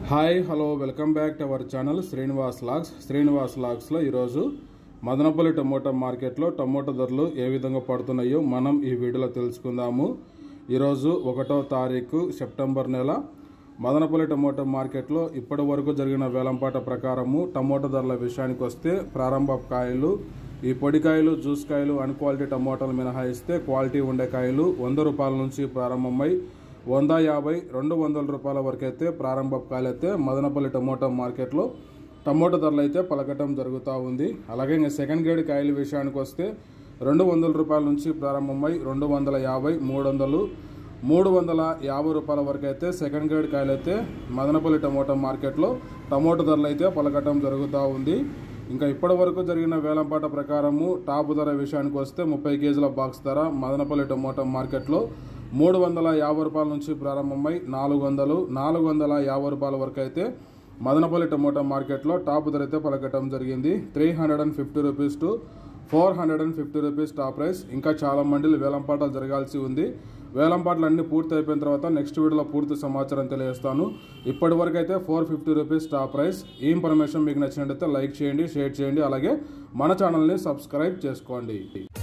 hi hello welcome back to our channel Srinivas logs Srinivas లాగ్స్లో ఈరోజు Madanapalle tomato మార్కెట్లో టమోటా ధరలు ఏ విధంగా పడుతున్నాయో మనం ఈ వీడియోలో తెలుసుకుందాము ఈరోజు ఒకటో తారీఖు సెప్టెంబర్ నెల మదనపల్లి టమోటా మార్కెట్లో ఇప్పటి వరకు జరిగిన వేలంపాట ప్రకారము టమోటా ధరల విషయానికి వస్తే ప్రారంభ కాయలు ఈ పొడికాయలు జ్యూస్ కాయలు అన్ క్వాలిటీ టమోటాలు మినహాయిస్తే క్వాలిటీ ఉండే కాయలు వంద రూపాయల నుంచి ప్రారంభమై వంద యాభై రెండు వందల రూపాయల వరకు అయితే ప్రారంభ కాయలు అయితే మదనపల్లి టమోటా మార్కెట్లో టమోటా ధరలు అయితే పలకటం జరుగుతూ ఉంది అలాగే ఇంకా సెకండ్ గ్రేడ్ కాయల విషయానికి వస్తే రెండు వందల రూపాయల నుంచి ప్రారంభమై రెండు వందల యాభై మూడు వందలు మూడు వందల యాభై రూపాయల వరకు అయితే సెకండ్ గ్రేడ్ కాయలు అయితే మదనపల్లి టమోటా మార్కెట్లో టమోటా ధరలు అయితే పలకటం జరుగుతూ ఉంది ఇంకా ఇప్పటి వరకు జరిగిన వేలంపాట ప్రకారము టాప్ ధర విషయానికి వస్తే ముప్పై కేజీల బాక్స్ ధర మదనపల్లి టమోటా మార్కెట్లో మూడు వందల యాభై రూపాయల నుంచి ప్రారంభమై నాలుగు వందలు నాలుగు వందల యాభై రూపాయల వరకు అయితే మదనపల్లి టమోటా మార్కెట్లో టాప్ ధర అయితే పలకటం జరిగింది three hundred and fifty rupees to four hundred and fifty rupees top price ఇంకా చాలా మండీలు వేలంపాటలు జరగాల్సి ఉంది వేలంపాటలు అన్ని పూర్తి అయిపోయిన తర్వాత నెక్స్ట్ వీడియోలో పూర్తి సమాచారం తెలియజేస్తాను ఇప్పటి వరకు అయితే four fifty rupees top price ఈ ఇన్ఫర్మేషన్ మీకు నచ్చినట్లయితే లైక్ చేయండి షేర్ చేయండి అలాగే మన ఛానల్ని సబ్స్క్రైబ్ చేసుకోండి